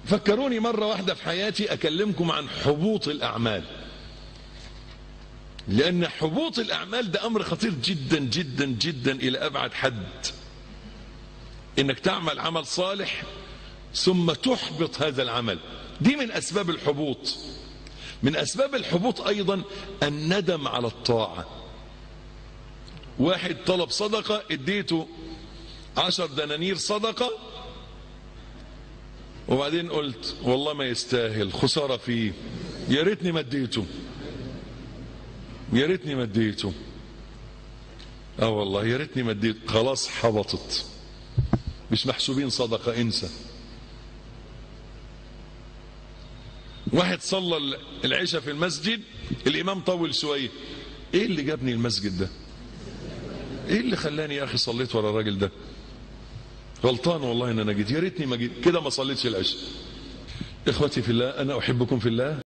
فكروني مرة واحدة في حياتي أكلمكم عن حبوط الأعمال لأن حبوط الأعمال ده أمر خطير جدا جدا جدا إلى أبعد حد إنك تعمل عمل صالح ثم تحبط هذا العمل دي من أسباب الحبوط من أسباب الحبوط أيضا الندم على الطاعة واحد طلب صدقة اديته عشر دنانير صدقة وبعدين قلت والله ما يستاهل خسارة فيه يا ريتني ما اديته يا ريتني ما اديته اه والله يا ريتني ما اديته خلاص حبطت مش محسوبين صدقة انسى واحد صلى العشاء في المسجد الامام طول شويه ايه اللي جابني المسجد ده ايه اللي خلاني يا اخي صليت ورا الراجل ده غلطان والله ان انا جيت يا ريتني ما جيت كده ما صليتش العشاء اخوتي في الله انا احبكم في الله